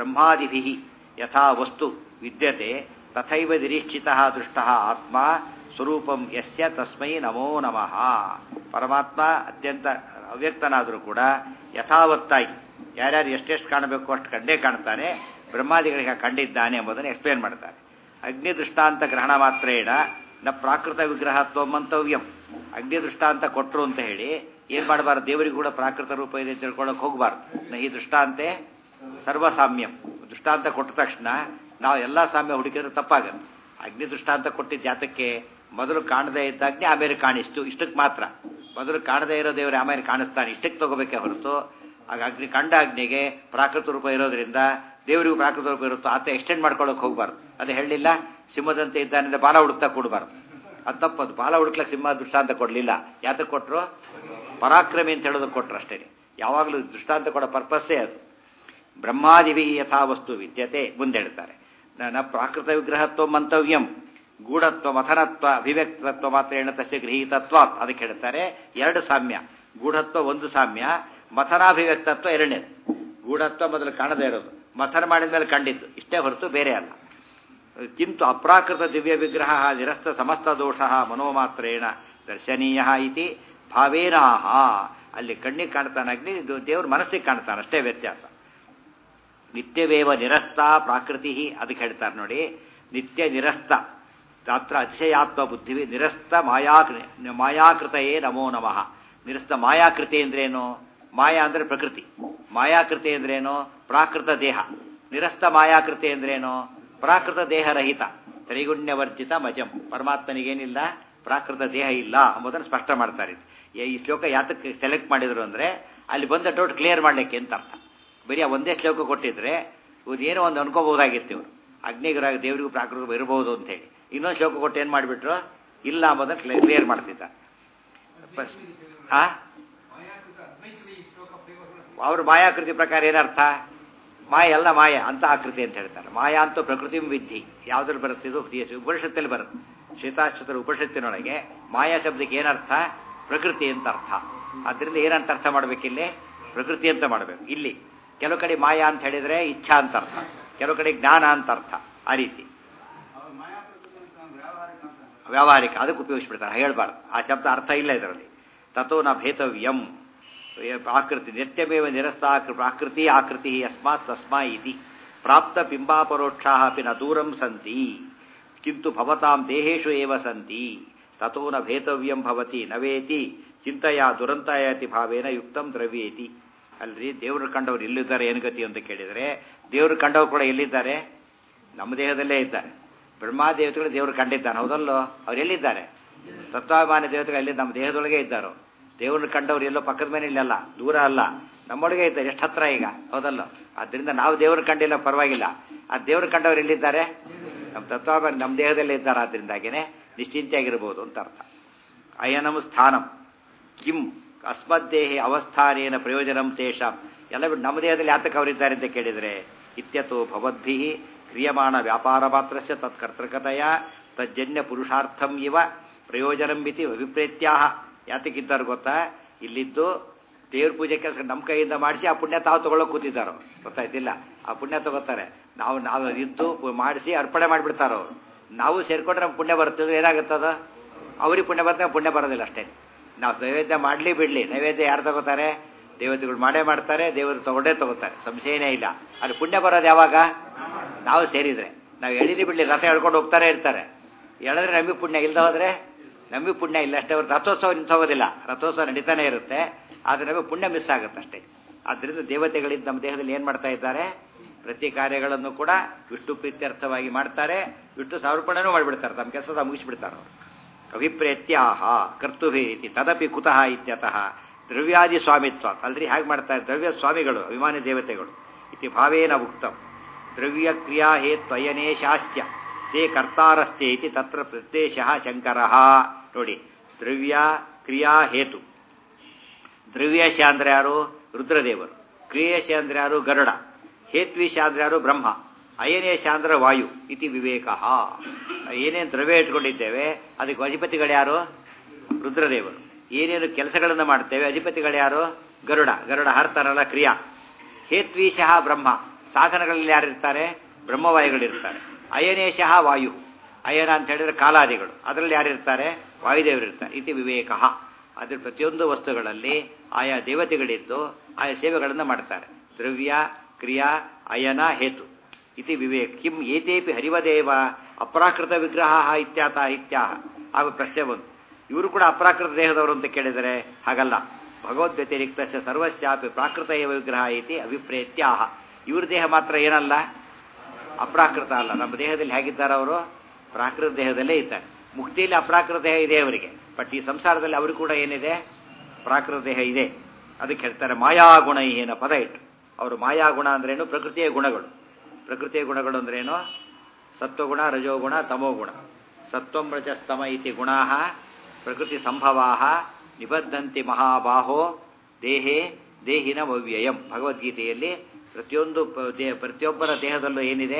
ಬ್ರಹ್ಮಾದಿಭಿಃ ಯಥಾ ವಸ್ತು ವಿದ್ಯತೆ ತಥೈವ ನಿರೀಕ್ಷಿತಃ ದೃಷ್ಟಃ ಆತ್ಮ ಸ್ವರೂಪಂ ಯಸ್ಯ ತಸ್ಮೈ ನಮೋ ನಮಃ ಪರಮಾತ್ಮ ಅತ್ಯಂತ ಅವ್ಯಕ್ತನಾದರೂ ಕೂಡ ಯಥಾವತ್ತಾಗಿ ಯಾರ್ಯಾರು ಎಷ್ಟೆಷ್ಟು ಕಾಣಬೇಕು ಅಷ್ಟು ಕಂಡೇ ಕಾಣ್ತಾನೆ ಬ್ರಹ್ಮಾದಿಗಳಿಗೆ ಕಂಡಿದ್ದಾನೆ ಎಂಬುದನ್ನು ಎಕ್ಸ್ಪ್ಲೇನ್ ಮಾಡ್ತಾರೆ ಅಗ್ನಿ ದೃಷ್ಟಾಂತ ಗ್ರಹಣ ಮಾತ್ರೇಣ ನ ಪ್ರಾಕೃತ ವಿಗ್ರಹತ್ವ ಮಂತವ್ಯಂ ಅಗ್ನಿ ದೃಷ್ಟಾಂತ ಕೊಟ್ಟರು ಅಂತ ಹೇಳಿ ಏನ್ ಮಾಡಬಾರ್ದು ದೇವರಿಗೂ ಕೂಡ ಪ್ರಾಕೃತ ರೂಪ ಇದೆ ತಿಳ್ಕೊಳ್ಳೋಕೆ ಹೋಗಬಾರ್ದು ನ ಈ ದೃಷ್ಟಾಂತೆ ಸರ್ವಸಾಮ್ಯಂ ದೃಷ್ಟಾಂತ ಕೊಟ್ಟ ತಕ್ಷಣ ನಾವು ಎಲ್ಲ ಸಾಮ್ಯ ಹುಡುಕಿದ್ರೆ ತಪ್ಪಾಗತ್ತೆ ಅಗ್ನಿ ದೃಷ್ಟಾಂತ ಕೊಟ್ಟಿದ್ದ ಜಾತಕ್ಕೆ ಮೊದಲು ಕಾಣದೇ ಇದ್ದ ಅಗ್ನಿ ಆಮೇಲೆ ಕಾಣಿಸ್ತು ಇಷ್ಟಕ್ಕೆ ಮಾತ್ರ ಮೊದಲು ಕಾಣದೇ ಇರೋ ದೇವರು ಆಮೇಲೆ ಕಾಣಿಸ್ತಾನೆ ಇಷ್ಟಕ್ಕೆ ತಗೋಬೇಕೇ ಹೊರತು ಆಗ ಅಗ್ನಿ ಕಂಡ ಅಗ್ನಿಗೆ ಪ್ರಾಕೃತ ರೂಪ ಇರೋದ್ರಿಂದ ದೇವರಿಗೂ ಪ್ರಾಕೃತ ರೂಪ ಇರುತ್ತೋ ಆತ ಎಕ್ಸ್ಟೆಂಡ್ ಮಾಡ್ಕೊಳ್ಳೋಕೆ ಹೋಗಬಾರ್ದು ಅದು ಹೇಳಲಿಲ್ಲ ಸಿಂಹದಂತೆ ಇದ್ದಾನೆ ಬಾಲ ಹುಡುಕ್ತಾ ಕೊಡಬಾರ್ದು ಅದು ತಪ್ಪದು ಬಾಲ ಹುಡುಕ್ಲಕ್ಕೆ ಸಿಂಹ ದೃಷ್ಟಾಂತ ಕೊಡಲಿಲ್ಲ ಯಾತಕ್ಕೆ ಕೊಟ್ಟರು ಪರಾಕ್ರಮಿ ಅಂತ ಹೇಳೋದಕ್ಕೆ ಕೊಟ್ಟರು ಅಷ್ಟೇ ಯಾವಾಗಲೂ ದೃಷ್ಟಾಂತ ಕೊಡೋ ಪರ್ಪಸ್ಸೇ ಅದು ಬ್ರಹ್ಮಾದಿಭಿ ಯಥಾ ವಸ್ತು ವಿದ್ಯತೆ ಮುಂದೆ ಹೇಳ್ತಾರೆ ನ ಪ್ರಾಕೃತ ವಿಗ್ರಹತ್ವ ಮಂತವ್ಯಂ ಗೂಢತ್ವ ಮಥನತ್ವ ಅಭಿವ್ಯಕ್ತತ್ವ ಮಾತ್ರೇಣ ತಸ್ಯ ಗೃಹೀತತ್ವ ಅದಕ್ಕೆ ಹೇಳ್ತಾರೆ ಎರಡು ಸಾಮ್ಯ ಗೂಢತ್ವ ಒಂದು ಸಾಮ್ಯ ಮಥನಾಭಿವ್ಯಕ್ತತ್ವ ಎರಡನೇದು ಗೂಢತ್ವ ಮೊದಲು ಕಾಣದೇ ಇರೋದು ಮಥನ ಮಾಡಿದ ಮೇಲೆ ಕಂಡಿದ್ದು ಇಷ್ಟೇ ಹೊರತು ಬೇರೆ ಅಲ್ಲ ಕಿಂತು ಅಪ್ರಾಕೃತ ದಿವ್ಯ ವಿಗ್ರಹ ನಿರಸ್ತ ಸಮಸ್ತ ದೋಷ ಮನೋಮಾತ್ರೇಣ ದರ್ಶನೀಯ ಇತಿ ಭಾವೇನಾಹ ಅಲ್ಲಿ ಕಣ್ಣಿಗೆ ಕಾಣ್ತಾನಾಗ್ಲಿ ಇದು ದೇವ್ರ ಮನಸ್ಸಿಗೆ ಕಾಣ್ತಾನೆ ಅಷ್ಟೇ ವ್ಯತ್ಯಾಸ ನಿತ್ಯವೇವ ನಿರಸ್ತ ಪ್ರಾಕೃತಿ ಅದಕ್ಕೆ ಹೇಳ್ತಾರೆ ನೋಡಿ ನಿತ್ಯ ನಿರಸ್ತ ಅತ್ರ ಅತಿಶಯಾತ್ಮ ಬುದ್ಧಿ ನಿರಸ್ತ ಮಾಯಾ ಮಾಯಾಕೃತಯೇ ನಮೋ ನಮಃ ನಿರಸ್ತ ಮಾಯಾಕೃತಿ ಅಂದ್ರೇನು ಮಾಯಾ ಅಂದ್ರೆ ಪ್ರಕೃತಿ ಮಾಯಾಕೃತಿ ಅಂದ್ರೇನು ಪ್ರಾಕೃತ ದೇಹ ನಿರಸ್ತ ಮಾಯಾಕೃತಿ ಅಂದ್ರೇನು ಪ್ರಾಕೃತ ದೇಹರಹಿತ ತ್ರಿಗುಣ್ಯವರ್ಜಿತ ಮಜಂ ಪರಮಾತ್ಮನಿಗೇನಿಲ್ಲ ಪ್ರಾಕೃತ ದೇಹ ಇಲ್ಲ ಎಂಬುದನ್ನು ಸ್ಪಷ್ಟ ಮಾಡ್ತಾರೆ ಈ ಶ್ಲೋಕ ಯಾತಕ್ಕೆ ಸೆಲೆಕ್ಟ್ ಮಾಡಿದ್ರು ಅಂದ್ರೆ ಅಲ್ಲಿ ಬಂದ ಡೌಟ್ ಕ್ಲಿಯರ್ ಮಾಡ್ಲಿಕ್ಕೆ ಅಂತ ಅರ್ಥ ಬರೀ ಒಂದೇ ಶ್ಲೋಕ ಕೊಟ್ಟಿದ್ರೆ ಏನೋ ಒಂದು ಅನ್ಕೋಬಹುದಾಗಿತ್ತು ಇವರು ಅಗ್ನಿಗರಾಗ ದೇವರಿಗೂ ಪ್ರಾಕೃತ ಇರಬಹುದು ಅಂತ ಹೇಳಿ ಇನ್ನೊಂದು ಶ್ಲೋಕ ಕೊಟ್ಟು ಏನು ಮಾಡಿಬಿಟ್ರು ಇಲ್ಲ ಅಂಬೋದನ್ನು ಕ್ಲಿಯರ್ ಮಾಡ್ತಿದ್ದ ಆ ಅವ್ರ ಮಾಯಾಕೃತಿ ಪ್ರಕಾರ ಏನರ್ಥ ಮಾಯ ಎಲ್ಲ ಮಾಯ ಅಂತ ಆಕೃತಿ ಅಂತ ಹೇಳ್ತಾರೆ ಮಾಯಾ ಅಂತೂ ಪ್ರಕೃತಿ ವಿಧಿ ಯಾವ್ದ್ರಲ್ಲಿ ಬರುತ್ತೆ ಇದು ಉಪನಿಷತ್ತಲ್ಲಿ ಬರುತ್ತೆ ಶ್ವೇತಾಶ್ವತರ ಉಪನಿಷತ್ತಿನೊಳಗೆ ಮಾಯಾ ಶಬ್ದಕ್ಕೆ ಏನರ್ಥ ಪ್ರಕೃತಿ ಅಂತ ಅರ್ಥ ಅದರಿಂದ ಏನಂತ ಅರ್ಥ ಮಾಡ್ಬೇಕಿಲ್ಲಿ ಪ್ರಕೃತಿ ಅಂತ ಮಾಡಬೇಕು ಇಲ್ಲಿ ಕೆಲವು ಕಡೆ ಮಾಯಾ ಅಂತ ಹೇಳಿದ್ರೆ ಇಚ್ಛಾ ಅಂತ ಅರ್ಥ ಕೆಲವು ಕಡೆ ಜ್ಞಾನ ಅಂತ ಅರ್ಥ ಆ ರೀತಿ ವ್ಯಾವಹಾರಿಕ ಅದಕ್ಕೆ ಉಪಯೋಗಿಸ್ಬಿಡ್ತಾರೆ ಹೇಳ್ಬಾರ್ದು ಆ ಶಬ್ದ ಅರ್ಥ ಇಲ್ಲ ಇದರಲ್ಲಿ ತಥೋ ನ ಭೇತವ್ಯಂ ಆಕೃತಿ ನಿತ್ಯಮೇವ ನಿರಸ್ತ ಪ್ರಾಕೃತಿ ಆಕೃತಿ ಯಸ್ಮಾತ್ ತಸ್ಮಾ ಇತಿ ಪ್ರಾಪ್ತ ಬಿಂಬಾಪರೋಕ್ಷಾ ಅಪಿ ನ ದೂರಂ ಸಂತಿ ಕಿಂತು ಭವತಾಂ ದೇಹೇಶು ಏವ ಸಂತಿ ತಥೋ ನ ಭೇತವ್ಯಂ ಭವತಿ ನವೇತಿ ಚಿಂತೆಯ ದುರಂತಾಯತಿ ಭಾವೇನ ಯುಕ್ತಂ ದ್ರವ್ಯೇತಿ ಅಲ್ರಿ ದೇವರು ಕಂಡವ್ರು ಎಲ್ಲಿದ್ದಾರೆ ಏನು ಗತಿ ಅಂತ ಕೇಳಿದರೆ ದೇವರು ಕಂಡವ್ರು ಕೂಡ ಎಲ್ಲಿದ್ದಾರೆ ನಮ್ಮ ದೇಹದಲ್ಲೇ ಇದ್ದಾರೆ ಬ್ರಹ್ಮಾದೇವತೆಗಳು ದೇವರು ಕಂಡಿದ್ದಾನೆ ಹೌದಲ್ಲೋ ಅವ್ರು ಎಲ್ಲಿದ್ದಾರೆ ತತ್ವಾಭಿಮಾನ ದೇವತೆಗಳು ಎಲ್ಲಿ ನಮ್ಮ ದೇಹದೊಳಗೆ ಇದ್ದಾರೋ ದೇವ್ರನ್ನ ಕಂಡವ್ರು ಎಲ್ಲೋ ಪಕ್ಕದ ಮನೆಯಲ್ಲ ದೂರ ಅಲ್ಲ ನಮ್ಮೊಳಗೆ ಇದ್ದಾರೆ ಎಷ್ಟು ಹತ್ರ ಈಗ ಹೌದಲ್ಲೋ ಆದ್ದರಿಂದ ನಾವು ದೇವ್ರ ಕಂಡಿಲ್ಲ ಪರವಾಗಿಲ್ಲ ಆ ದೇವ್ರ ಕಂಡವ್ರು ಎಲ್ಲಿದ್ದಾರೆ ನಮ್ಮ ತತ್ವಾಭಿಮಾನ ನಮ್ಮ ದೇಹದಲ್ಲೇ ಇದ್ದಾರೆ ಆದ್ದರಿಂದಾಗೇನೆ ನಿಶ್ಚಿಂತೆಯಾಗಿರ್ಬೋದು ಅಂತ ಅರ್ಥ ಅಯನಂ ಸ್ಥಾನಂ ಕಿಂ ಅಸ್ಮದ್ದೇಹಿ ಅವಸ್ಥಾನೇನ ಪ್ರಯೋಜನಂ ತೇಷಾಂ ಎಲ್ಲ ಬಿಟ್ಟು ನಮ್ಮ ದೇಹದಲ್ಲಿ ಯಾತಕ್ಕೆ ಅವರಿದ್ದಾರೆ ಅಂತ ಕೇಳಿದರೆ ಇತ್ಯತೋ ಭವದ್ಭಿ ಕ್ರಿಯಮಾಣ ವ್ಯಾಪಾರ ಮಾತ್ರಸ್ಯ ತತ್ಕರ್ತೃಕತೆಯ ತಜ್ಜನ್ಯ ಪುರುಷಾರ್ಥಂ ಇವ ಪ್ರಯೋಜನಂ ಇತಿ ಅಭಿಪ್ರೇತ್ಯಾಹ ಯಾತಕ್ಕಿದ್ದಾರೆ ಗೊತ್ತಾ ಇಲ್ಲಿದ್ದು ದೇವ್ರ ಪೂಜೆ ಕೆಲಸ ನಮ್ಮ ಕೈಯಿಂದ ಮಾಡಿಸಿ ಆ ಪುಣ್ಯ ತಾವು ತಗೊಳ್ಳೋಕೆ ಕೂತಿದ್ದಾರೋ ಗೊತ್ತಾಯ್ತಿಲ್ಲ ಆ ಪುಣ್ಯ ತಗೋತಾರೆ ನಾವು ನಾವು ಇದ್ದು ಮಾಡಿಸಿ ಅರ್ಪಣೆ ಮಾಡಿಬಿಡ್ತಾರೋ ನಾವು ಸೇರ್ಕೊಂಡ್ರೆ ನಮ್ಗೆ ಪುಣ್ಯ ಬರ್ತದೆ ಏನಾಗುತ್ತದ ಅವ್ರಿಗೆ ಪುಣ್ಯ ಬರ್ತದೆ ಪುಣ್ಯ ಬರೋದಿಲ್ಲ ಅಷ್ಟೇ ನಾವು ನೈವೇದ್ಯ ಮಾಡಲಿ ಬಿಡಲಿ ನೈವೇದ್ಯ ಯಾರು ತಗೋತಾರೆ ದೇವತೆಗಳು ಮಾಡೇ ಮಾಡ್ತಾರೆ ದೇವರು ತಗೊಂಡೇ ತಗೋತಾರೆ ಸಂಶಯನೇ ಇಲ್ಲ ಅಲ್ಲಿ ಪುಣ್ಯ ಬರೋದು ಯಾವಾಗ ನಾವು ಸೇರಿದ್ರೆ ನಾವು ಎಳಿಲಿ ಬಿಡಲಿ ರಥ ಹೇಳ್ಕೊಂಡು ಹೋಗ್ತಾರೆ ಇರ್ತಾರೆ ಎಳೆದ್ರೆ ನಮಗೆ ಪುಣ್ಯ ಇಲ್ಲದ ಹೋದ್ರೆ ನಮಗೆ ಪುಣ್ಯ ಇಲ್ಲ ಅಷ್ಟೇ ಅವ್ರು ರಥೋತ್ಸವ ನಿಂತೋಗೋದಿಲ್ಲ ರಥೋತ್ಸವ ನಡೀತಾನೆ ಇರುತ್ತೆ ಆದರೆ ನಮಗೆ ಪುಣ್ಯ ಮಿಸ್ ಆಗುತ್ತೆ ಅಷ್ಟೇ ಆದ್ದರಿಂದ ದೇವತೆಗಳಿಂದ ನಮ್ಮ ದೇಹದಲ್ಲಿ ಏನು ಮಾಡ್ತಾ ಇದ್ದಾರೆ ಪ್ರತಿ ಕಾರ್ಯಗಳನ್ನು ಕೂಡ ವಿಷ್ಣು ಪ್ರೀತ್ಯರ್ಥವಾಗಿ ಮಾಡ್ತಾರೆ ವಿಷ್ಣು ಸಮರ್ಪಣೆನೂ ಮಾಡಿಬಿಡ್ತಾರೆ ತಮ್ಮ ಕೆಲಸ ಮುಗಿಸ್ಬಿಡ್ತಾರೆ ಅವರು ಅಭಿಪ್ರೇತ್ಯಾಹ ಕರ್ತುಭೇರಿತಿ ತದಪಿ ಕುತಃ ಇತ್ಯತಃ ದ್ರವ್ಯಾದಿ ಸ್ವಾಮಿತ್ವ ಅಲ್ರಿ ಹೇಗೆ ಮಾಡ್ತಾರೆ ದ್ರವ್ಯ ಸ್ವಾಮಿಗಳು ಅಭಿಮಾನಿ ದೇವತೆಗಳು ಇತಿ ಭಾವೇನ ಉಕ್ತಂ ದ್ರವ್ಯ ಕ್ರಿಯಾ ಹೇತ್ವಯನೇ ಶಾಸ್ತ್ಯ ತೇ ಕರ್ತಾರಸ್ತೆ ಇತಿ ತತ್ರ ಪ್ರತ್ಯೇಶ ಶಂಕರ ನೋಡಿ ದ್ರವ್ಯ ಕ್ರಿಯಾ ಹೇತು ದ್ರವ್ಯಶ ಅಂದ್ರೆ ಯಾರು ರುದ್ರದೇವರು ಕ್ರಿಯೇಶ ಅಂದ್ರೆ ಯಾರು ಗರುಡ ಹೇತ್ವಿಶ ಅಂದ್ರೆ ಯಾರು ಬ್ರಹ್ಮ ಅಯನೇಶ ಅಂದ್ರೆ ವಾಯು ಇತಿ ವಿವೇಕ ಏನೇನು ದ್ರವ್ಯ ಇಟ್ಕೊಂಡಿದ್ದೇವೆ ಅದಕ್ಕೆ ಅಧಿಪತಿಗಳು ಯಾರು ರುದ್ರದೇವರು ಏನೇನು ಕೆಲಸಗಳನ್ನು ಮಾಡ್ತೇವೆ ಅಧಿಪತಿಗಳು ಯಾರು ಗರುಡ ಗರುಡ ಹರ್ತಾರಲ್ಲ ಕ್ರಿಯಾ ಹೇತ್ವೀಶಃ ಬ್ರಹ್ಮ ಸಾಧನಗಳಲ್ಲಿ ಯಾರಿರ್ತಾರೆ ಬ್ರಹ್ಮವಾಯುಗಳಿರ್ತಾರೆ ಅಯನೇಶಃ ವಾಯು ಅಯನ ಅಂತ ಹೇಳಿದ್ರೆ ಕಾಲಾದಿಗಳು ಅದರಲ್ಲಿ ಯಾರಿರ್ತಾರೆ ವಾಯುದೇವರು ಇರ್ತಾರೆ ಇತಿ ವಿವೇಕ ಅದ್ರ ಪ್ರತಿಯೊಂದು ವಸ್ತುಗಳಲ್ಲಿ ಆಯಾ ದೇವತೆಗಳಿದ್ದು ಆಯಾ ಸೇವೆಗಳನ್ನು ಮಾಡ್ತಾರೆ ದ್ರವ್ಯ ಕ್ರಿಯಾ ಅಯನ ಹೇತು ಇತಿ ವಿವೇಕ ಕಿಂ ಏತೇಪಿ ಹರಿವದೇವ ಅಪ್ರಾಕೃತ ವಿಗ್ರಹ ಇತ್ಯಾತ ಇತ್ಯಾಹ ಹಾಗೂ ಪ್ರಶ್ನೆ ಬಂತು ಇವರು ಕೂಡ ಅಪ್ರಾಕೃತ ದೇಹದವರು ಅಂತ ಕೇಳಿದರೆ ಹಾಗಲ್ಲ ಭಗವದ್ ವ್ಯತಿರಿಕ್ತ ಸರ್ವಸ್ಯಾಪಿ ಪ್ರಾಕೃತ ಏವ ವಿಗ್ರಹ ಐತಿ ಅಭಿಪ್ರೇತ್ಯಾಹ ಇವ್ರ ದೇಹ ಮಾತ್ರ ಏನಲ್ಲ ಅಪ್ರಾಕೃತ ಅಲ್ಲ ನಮ್ಮ ದೇಹದಲ್ಲಿ ಹೇಗಿದ್ದಾರೆ ಅವರು ಪ್ರಾಕೃತ ದೇಹದಲ್ಲೇ ಇದ್ದಾರೆ ಮುಕ್ತಿಯಲ್ಲಿ ಅಪ್ರಾಕೃತ ದೇಹ ಇದೆ ಅವರಿಗೆ ಬಟ್ ಈ ಸಂಸಾರದಲ್ಲಿ ಅವರು ಕೂಡ ಏನಿದೆ ಪ್ರಾಕೃತ ದೇಹ ಇದೆ ಅದಕ್ಕೆ ಹೇಳ್ತಾರೆ ಮಾಯಾಗುಣ ಏನ ಪದ ಇಟ್ಟು ಅವರು ಮಾಯಾಗುಣ ಅಂದ್ರೇನು ಪ್ರಕೃತಿಯ ಗುಣಗಳು ಪ್ರಕೃತಿಯ ಗುಣಗಳು ಅಂದ್ರೇನು ಸತ್ವಗುಣ ರಜೋಗುಣ ತಮೋಗುಣ ಸತ್ವಂ ರಜಸ್ತಮ ಇತಿ ಗುಣಾ ಪ್ರಕೃತಿ ಸಂಭವಾ ನಿಬದ್ಧಂತಿ ಮಹಾಬಾಹೋ ದೇಹೇ ದೇಹಿನ ಅವ್ಯಯಂ ಭಗವದ್ಗೀತೆಯಲ್ಲಿ ಪ್ರತಿಯೊಂದು ಪ- ದೇ- ಪ್ರತಿಯೊಬ್ಬರ ದೇಹದಲ್ಲೂ ಏನಿದೆ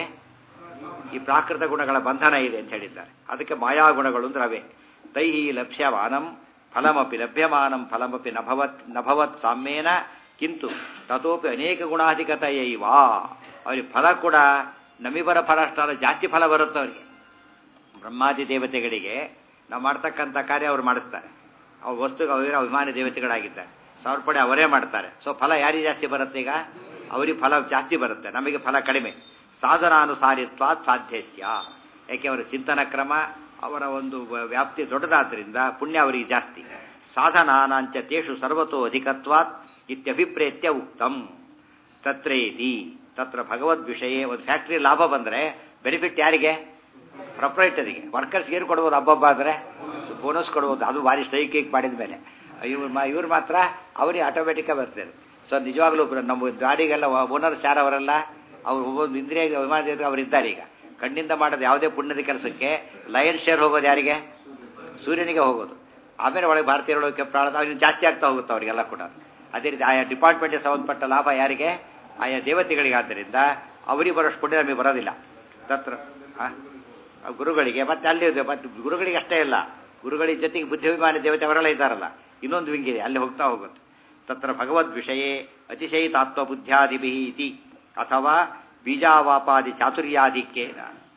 ಈ ಪ್ರಾಕೃತ ಗುಣಗಳ ಬಂಧನ ಇದೆ ಅಂತ ಹೇಳಿದ್ದಾರೆ ಅದಕ್ಕೆ ಮಾಯಾಗುಣಗಳು ಅಂದ್ರೆ ಅವೇ ತೈಹಿ ಲಭ್ಯಮಾನಂ ಫಲಮಪಿ ಲಭ್ಯಮಾನಂ ಫಲಮಪಿ ನಭವತ್ ನಭವತ್ ಸಾಮ್ಯೇನ ಕಿಂತು ತತೋಪಿ ಅನೇಕ ಗುಣಾಧಿಕತೆಯೈವ ಅವ್ರಿಗೆ ಫಲ ಕೂಡ ನಮಿಬರ ಫಲ ಅಷ್ಟಲ್ಲ ಜಾಸ್ತಿ ಫಲ ಬರುತ್ತೆ ಅವರಿಗೆ ಬ್ರಹ್ಮಾದಿ ದೇವತೆಗಳಿಗೆ ನಾವು ಮಾಡ್ತಕ್ಕಂಥ ಕಾರ್ಯ ಅವರು ಮಾಡಿಸ್ತಾರೆ ಅವ್ರ ವಸ್ತು ಅವರ ಅಭಿಮಾನಿ ದೇವತೆಗಳಾಗಿದ್ದಾರೆ ಸಮರ್ಪಣೆ ಅವರೇ ಮಾಡ್ತಾರೆ ಸೊ ಫಲ ಯಾರಿಗೆ ಜಾಸ್ತಿ ಬರುತ್ತೆ ಈಗ ಅವರಿಗೆ ಫಲ ಜಾಸ್ತಿ ಬರುತ್ತೆ ನಮಗೆ ಫಲ ಕಡಿಮೆ ಸಾಧನಾನುಸಾರಿತ್ವ ಸಾಧ್ಯಸ್ಯ ಯಾಕೆ ಅವರ ಚಿಂತನ ಕ್ರಮ ಅವರ ಒಂದು ವ- ವ್ಯಾಪ್ತಿ ದೊಡ್ಡದಾದ್ರಿಂದ ಪುಣ್ಯ ಅವರಿಗೆ ಜಾಸ್ತಿ ಸಾಧನಾನಾಂಚ ತೇಷು ಸರ್ವತೋ ಅಧಿಕತ್ವಾತ್ ಇತ್ಯಭಿಪ್ರೇತ್ಯ ಉಕ್ತಂ ತತ್ರೇತಿ ತತ್ರ ಭಗವದ್ ವಿಷಯ ಒಂದು ಫ್ಯಾಕ್ಟ್ರಿ ಲಾಭ ಬಂದರೆ ಬೆನಿಫಿಟ್ ಯಾರಿಗೆ ಪ್ರೊಪ್ರೈಟರಿಗೆ ವರ್ಕರ್ಸ್ಗೆ ಏನು ಕೊಡ್ಬೋದು ಹಬ್ಬಬ್ಬ ಅಂದರೆ ಬೋನಸ್ ಕೊಡ್ಬೋದು ಅದು ಭಾರಿ ಸ್ಟ್ರೈಕ್ ಗೀಕ್ ಮಾಡಿದ ಮೇಲೆ ಇವ್ರು ಮಾ ಇವ್ರು ಮಾತ್ರ ಅವರಿಗೆ ಆಟೋಮೆಟಿಕ್ಕಾಗಿ ಬರ್ತದೆ ಸೊ ನಿಜವಾಗ್ಲೂ ಬ- ನಮ್ಮ ಗಾಡಿಗೆಲ್ಲ ಓನರ್ಸ್ ಯಾರವರೆಲ್ಲ ಅವ್ರು ಒಬ್ಬೊಂದು ಇಂದ್ರಿಯ ವಿಮಾನ ಅವರು ಇದ್ದಾರೆ ಈಗ ಕಣ್ಣಿಂದ ಮಾಡೋದು ಯಾವುದೇ ಪುಣ್ಯದ ಕೆಲಸಕ್ಕೆ ಲಯನ್ ಶೇರ್ ಹೋಗೋದು ಯಾರಿಗೆ ಸೂರ್ಯನಿಗೆ ಹೋಗೋದು ಆಮೇಲೆ ಒಳಗೆ ಭಾರತೀಯರೊಳಗೆ ಪ್ರಾಣ ಅವ್ರಿಗೆ ಜಾಸ್ತಿ ಆಗ್ತಾ ಹೋಗುತ್ತೆ ಅವರಿಗೆಲ್ಲ ಕೂಡ ಅದೇ ರೀತಿ ಆಯಾ ಡಿಪಾರ್ಟ್ಮೆಂಟ್ಗೆ ಸಂಬಂಧಪಟ್ಟ ಲಾಭ ಯಾರಿಗೆ ಆಯಾ ದೇವತೆಗಳಿಗೆ ಆದ್ದರಿಂದ ಅವರಿಗೆ ಬರೋಷ್ಟು ಪುಣ್ಯ ನಮಗೆ ಬರೋದಿಲ್ಲ ತತ್ರ ಆ? ಆ ಗುರುಗಳಿಗೆ ಮತ್ತೆ ಅಲ್ಲಿ ಇದೆ, ಮತ್ತೆ ಗುರುಗಳಿಗೆ ಅಷ್ಟೇ ಇಲ್ಲ ಗುರುಗಳಿಗೆ ಜೊತೆಗೆ ಬುದ್ಧಿಭಿಮಾನಿ ದೇವತೆ ಅವರೆಲ್ಲ ಇದ್ದಾರಲ್ಲ ಇನ್ನೊಂದು ವಿಂಗಿದೆ ಅಲ್ಲಿ ಹೋಗ್ತಾ ಹೋಗುತ್ತೆ ತತ್ರ ಭಗವದ್ ವಿಷಯೇ ಅತಿಶಯಿತಾತ್ವ ಬುದ್ಧ್ಯಾದಿಭಿ ಇತಿ ಅಥವಾ ಬೀಜಾವಾಪಾದಿ ಚಾತುರ್ಯಾಧಿಕ್ಯೇನ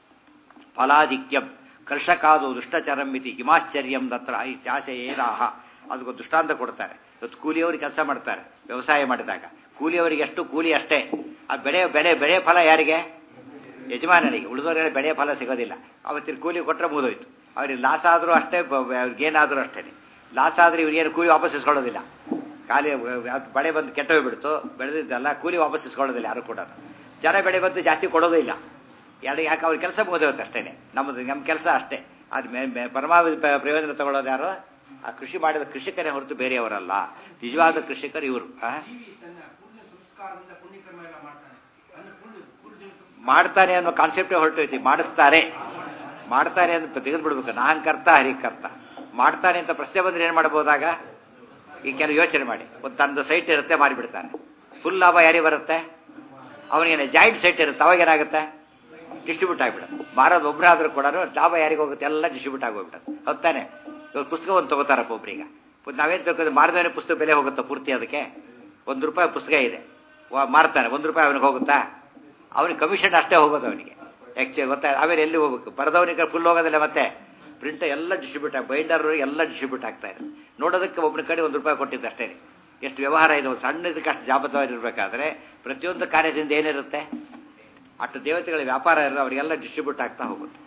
ಫಲಾಧಿಕ್ಯಂ ಕರ್ಷಕಾದು ದುಷ್ಟಚರಂ ಇತಿ ಕಿಮಾಶ್ಚರ್ಯಂ ದತ್ರ ಇತ್ಯಾಶಯೇನಾಹ ಅದಕ್ಕೊಂದು ದೃಷ್ಟಾಂತ ಕೊಡ್ತಾರೆ ಇವತ್ತು ಕೂಲಿಯವರು ಕೆಲಸ ಮಾಡ್ತಾರೆ ವ್ಯವಸಾಯ ಮಾಡಿದಾಗ ಕೂಲಿಯವರಿಗೆ ಎಷ್ಟು ಕೂಲಿ ಅಷ್ಟೇ ಆ ಬೆಳೆ ಬೆಳೆ ಬೆಳೆ ಫಲ ಯಾರಿಗೆ ಯಜಮಾನನಿಗೆ ಉಳಿದವರೆಲ್ಲ ಬೆಳೆ ಫಲ ಸಿಗೋದಿಲ್ಲ ಅವತ್ತಿನ ಕೂಲಿ ಕೊಟ್ಟರೆ ಮುಗಿದೋಯ್ತು ಅವ್ರಿಗೆ ಲಾಸ್ ಆದರೂ ಅಷ್ಟೇ ಗೇನಾದರೂ ಅಷ್ಟೇ ಲಾಸ್ ಆದರೆ ಇವ್ರಿಗೇನು ಕೂಲಿ ವಾಪಸ್ ಇಸ್ಕೊಳ್ಳೋದಿಲ್ಲ ಖಾಲಿ ಅದು ಬೆಳೆ ಬಂದು ಕೆಟ್ಟ ಹೋಗ್ಬಿಡ್ತು ಬೆಳೆದಿದ್ದಲ್ಲ ಕೂಲಿ ವಾಪಸ್ ಇಸ್ಕೊಳ್ಳೋದಿಲ್ಲ ಯಾರು ಕೂಡ ಜನ ಬೆಳೆ ಬಂದು ಜಾಸ್ತಿ ಕೊಡೋದೇ ಇಲ್ಲ ಎರಡು ಯಾಕೆ ಅವ್ರ ಕೆಲಸ ಮುಗಿದೋಗುತ್ತೆ ಅಷ್ಟೇ ನಮ್ಮದು ನಮ್ಮ ಕೆಲಸ ಅಷ್ಟೇ ಅದು ಮೇ ಮೇ- ಪರಮಾವಧಿ ಪ- ಪ್ರಯೋಜನ ತಗೊಳ್ಳೋದು ಯಾರು ಆ ಕೃಷಿ ಮಾಡಿದ ಕೃಷಿಕರೇ ಹೊರತು ಬೇರೆಯವರಲ್ಲ ನಿಜವಾದ ಕೃಷಿಕರು ಇವರು ಆ? ಜೀವಿ ತನ್ನ ಪೂರ್ಣ ಸಂಸ್ಕಾರದಿಂದ ಪುಣ್ಯಕರ್ಮ ಎಲ್ಲ ಮಾಡ್ತಾನೆ ತನ್ನ ಪೂರ್ಣ ಪೂರ್ಣ ಸಂಸ್ಕಾರ ಮಾಡ್ತಾನೆ ಅನ್ನೋ ಕಾನ್ಸೆಪ್ಟೇ ಹೊರಟೋಯ್ತಿ ಮಾಡಿಸ್ತಾರೆ ಮಾಡ್ತಾರೆ ಅಂತ ತೆಗೆದುಬಿಡ್ಬೇಕು ನಾನ್ ಕರ್ತ ಹರಿಕರ್ತ ಮಾಡ್ತಾನೆ ಅಂತ ಪ್ರಶ್ನೆ ಬಂದ್ರೆ ಏನು ಮಾಡ್ಬೋದಾಗ ಈ ಕೆಲವು ಯೋಚನೆ ಮಾಡಿ ಒಂದು ತನ್ನದು ಸೈಟ್ ಇರುತ್ತೆ ಮಾರಿಬಿಡ್ತಾನೆ ಫುಲ್ ಲಾಭ ಯಾರಿಗೆ ಬರುತ್ತೆ ಅವನಿಗೆ ಜಾಯಿಂಟ್ ಸೈಟ್ ಇರುತ್ತೆ ಅವಾಗ ಏನಾಗುತ್ತೆ ಡಿಸ್ಟ್ರಿಬ್ಯೂಟ್ ಆಗಿಬಿಡುತ್ತೆ ಮಾರೋದು ಒಬ್ಬರಾದ್ರೂ ಕೂಡ ಲಾಭ ಯಾರಿಗೆ ಹೋಗುತ್ತೆ ಎಲ್ಲ ಡಿಸ್ಟ್ರಿಬ್ಯೂಟ್ ಆಗೋಗ್ಬಿಡುತ್ತೆ ಹೊತ್ತಾನೆ ಇವಾಗ ಪುಸ್ತಕ ಒಂದು ತಗೋತಾರಪ್ಪ ಒಬ್ರಿಗೆ ನಾವೇನು ತಿಳ್ಕೊಂಡು ಮಾರಿದವನೇ ಪುಸ್ತಕ ಬೆಲೆ ಹೋಗುತ್ತಾ ಪೂರ್ತಿ ಅದಕ್ಕೆ ಒಂದು ರೂಪಾಯಿ ಪುಸ್ತಕ ಇದೆ ವ- ಮಾರ್ತಾನೆ ಒಂದು ರೂಪಾಯಿ ಅವನಿಗೆ ಹೋಗುತ್ತಾ ಅವನಿಗೆ ಕಮಿಷನ್ ಅಷ್ಟೇ ಹೋಗೋದು ಅವನಿಗೆ ಆ್ಯಕ್ಚುಲಿ ಗೊತ್ತಾ ಆಮೇಲೆ ಎಲ್ಲಿ ಹೋಗ್ಬೇಕು ಬರೆದವನಿಗೆ ಫುಲ್ ಹೋಗೋದಿಲ್ಲ ಮತ್ತೆ ಪ್ರಿಂಟ್ ಎಲ್ಲ ಡಿಸ್ಟ್ರಿಬ್ಯೂಟ್ ಆಗಿ ಬೈಂಡರ್ ಎಲ್ಲ ಡಿಸ್ಟ್ರಿಬ್ಯೂಟ್ ಆಗ್ತಾ ಇದೆ ನೋಡೋದಕ್ಕೆ ಒಬ್ಬನ ಕಡೆ ಒಂದು ರೂಪಾಯಿ ಕೊಟ್ಟಿದ್ದು ಅಷ್ಟೇ ಎಷ್ಟು ವ್ಯವಹಾರ ಇದೆ ಒಂದು ಸಣ್ಣದಕ್ಕೆ ಅಷ್ಟು ಜಾಬತ್ತವಾಗಿ ಇರಬೇಕಾದ್ರೆ ಪ್ರತಿಯೊಂದು ಕಾರ್ಯದಿಂದ ಏನಿರುತ್ತೆ ಅಷ್ಟು ದೇವತೆಗಳ ವ್ಯಾಪಾರ ಇರೋದು ಅವರಿಗೆಲ್ಲ ಡಿಸ್ಟ್ರಿಬ್ಯೂಟ್ ಆಗ್ತಾ ಹೋಗುತ್ತೆ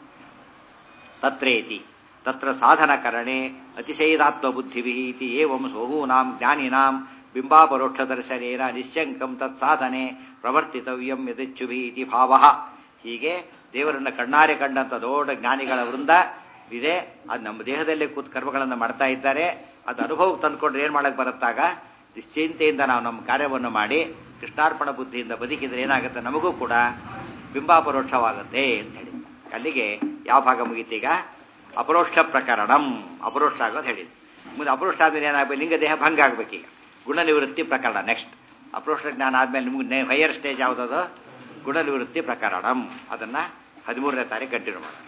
ತತ್ರೇತಿ ತತ್ರ ಸಾಧನಕರಣೆ ಅತಿಶೈದಾತ್ಮ ಬುದ್ಧಿಭಿ ಇತಿ ಏವಂ ಸ್ವಹೂನಾಂ ಜ್ಞಾನಿನಾಂ ಬಿಂಬಾಪರೋಕ್ಷದರ್ಶನೇನ ನಿಶ್ಚಂಕಂ ತತ್ ಸಾಧನೆ ಪ್ರವರ್ತಿತವ್ಯಂ ಯದಿಚ್ಛುಭಿ ಇತಿ ಭಾವ ಹೀಗೆ ದೇವರನ್ನ ಕಣ್ಣಾರೆ ಕಂಡಂಥ ದೊಡ್ಡ ಜ್ಞಾನಿಗಳ ವೃಂದ ಇದೆ ಅದು ನಮ್ಮ ದೇಹದಲ್ಲೇ ಕೂತ್ ಕರ್ಮಗಳನ್ನು ಮಾಡ್ತಾ ಇದ್ದಾರೆ ಅದು ಅನುಭವಕ್ಕೆ ತಂದುಕೊಂಡ್ರೆ ಏನು ಮಾಡಕ್ಕೆ ಬರುತ್ತಾಗ ನಿಶ್ಚಿಂತೆಯಿಂದ ನಾವು ನಮ್ಮ ಕಾರ್ಯವನ್ನು ಮಾಡಿ ಕೃಷ್ಣಾರ್ಪಣ ಬುದ್ಧಿಯಿಂದ ಬದುಕಿದ್ರೆ ಏನಾಗುತ್ತೆ ನಮಗೂ ಕೂಡ ಬಿಂಬಾಪರೋಕ್ಷವಾಗುತ್ತೆ ಅಂತ ಹೇಳಿ ಅಲ್ಲಿಗೆ ಯಾವ ಭಾಗ ಮುಗೀತೀಗ ಅಪರೋಕ್ಷ ಪ್ರಕರಣಂ ಅಪರೋಕ್ಷ ಆಗೋದು ಹೇಳಿದ್ರು ಮುಂದೆ ಅಪರೋಕ್ಷ ಆದ್ಮೇಲೆ ಏನಾಗಬೇಕು ಲಿಂಗ ದೇಹ ಭಂಗ ಆಗ್ಬೇಕೀಗ ಗುಣ ನಿವೃತ್ತಿ ಪ್ರಕರಣ ನೆಕ್ಸ್ಟ್ ಅಪರೋಕ್ಷ ಜ್ಞಾನ ಆದ್ಮೇಲೆ ನಿಮ್ಗೆ ಹೈಯರ್ ಸ್ಟೇಜ್ ಯಾವುದದು ಗುಣ ನಿವೃತ್ತಿ ಪ್ರಕರಣಂ ಅದನ್ನ ಹದಿಮೂರನೇ ತಾರೀಕು ಕಂಟಿನ್ಯೂ ಮಾಡೋಣ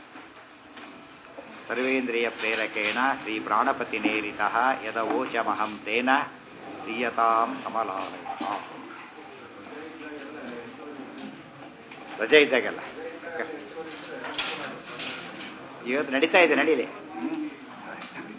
ಸರ್ವೇಂದ್ರಿಯ ಪ್ರೇರಕೇಣ ಶ್ರೀ ಪ್ರಾಣಪತಿ ನೇರಿತ ಯದವೋಚಮಹಂ ತೇನ ಪ್ರಿಯತಾಂ ಕಮಲಾಲಯ ರಜೆ ಇದ್ದಾಗೆಲ್ಲ ಇವತ್ತು ನಡೀತಾ ಇದೆ ನಡೀಲಿ ಹ್ಮ್.